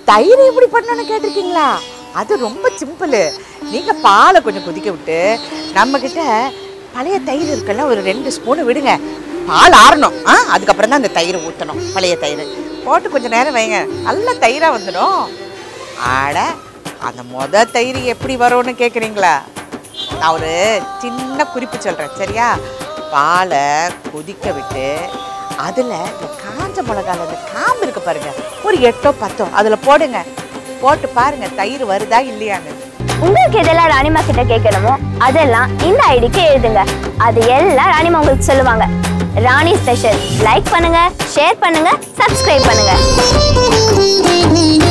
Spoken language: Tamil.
தயிர் எப்படி பண்ணணும்னு கேட்டிருக்கீங்களா அது ரொம்ப சிம்பிள் நீங்க பாலை கொஞ்சம் கொதிக்க விட்டு நம்ம கிட்ட பழைய தயிர் இருக்குல்ல ஒரு ரெண்டு ஸ்பூன் விடுங்க பால் ஆறணும் ஆ அதுக்கப்புறம் தான் அந்த தயிரை ஊற்றணும் பழைய தயிர் போட்டு கொஞ்சம் நேரம் வைங்க நல்ல தயிராக வந்துடும் ஆட அந்த மொத தயிர் எப்படி வரும்னு கேட்குறீங்களா நான் ஒரு சின்ன குறிப்பு சொல்கிறேன் சரியா பாலை கொதிக்க விட்டு அதில் இந்த காஞ்ச மிளகால இந்த காம்பு இருக்கு பாருங்க ஒரு எட்டோ பத்தோ அதில் போடுங்க போட்டு பாருங்க தயிர் வருதா இல்லையான்னு உங்களுக்கு எதெல்லாம் ராணிமா கிட்ட கேட்கணுமோ அதெல்லாம் இந்த ஐடிக்கு எழுதுங்க அது எல்லாம் ராணிமா உங்களுக்கு சொல்லுவாங்க ராணி ஸ்பெஷல் லைக் பண்ணுங்க ஷேர் பண்ணுங்க சப்ஸ்கிரைப் பண்ணுங்க